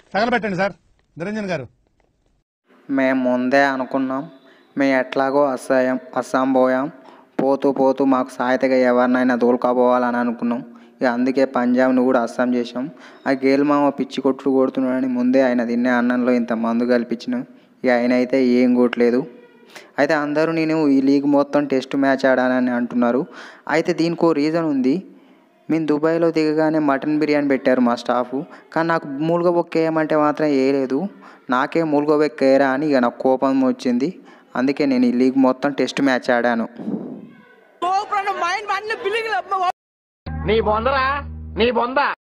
తగలబెట్టండి sir Niranjan గారు మేము ముందే అనుకున్నాం మేము ఎట్లాగో అసహ్యం అస్సాం పోయాం పోతూ పోతూ మాకు సాయతగా ఎవరినైనా దూలుకోపోవాలని అనుకున్నాం ఇక అందుకే పంజాబ్ను కూడా అస్సాం చేసాం ఆ గేల్ మామ పిచ్చి కొట్టుడు కొడుతున్నాడని ముందే ఆయన తినే అన్నంలో ఇంత మందు కల్పించినాం ఇక ఆయన అయితే ఏం కొట్టలేదు అయితే అందరూ నేను ఈ లీగ్ మొత్తం టెస్ట్ మ్యాచ్ ఆడానని అంటున్నారు అయితే దీనికి ఓ రీజన్ ఉంది మేము దుబాయ్లో దిగగానే మటన్ బిర్యానీ పెట్టారు మా స్టాఫ్ కానీ నాకు మూలుగ బొక్కేయమంటే మాత్రం వేయలేదు నాకే మూలుగ బొక్కేయరా అని ఇక నాకు కోపం వచ్చింది అందుకే నేను ఈ లీగ్ మొత్తం టెస్ట్ మ్యాచ్ ఆడాను నీ బొందరా నీ బొంద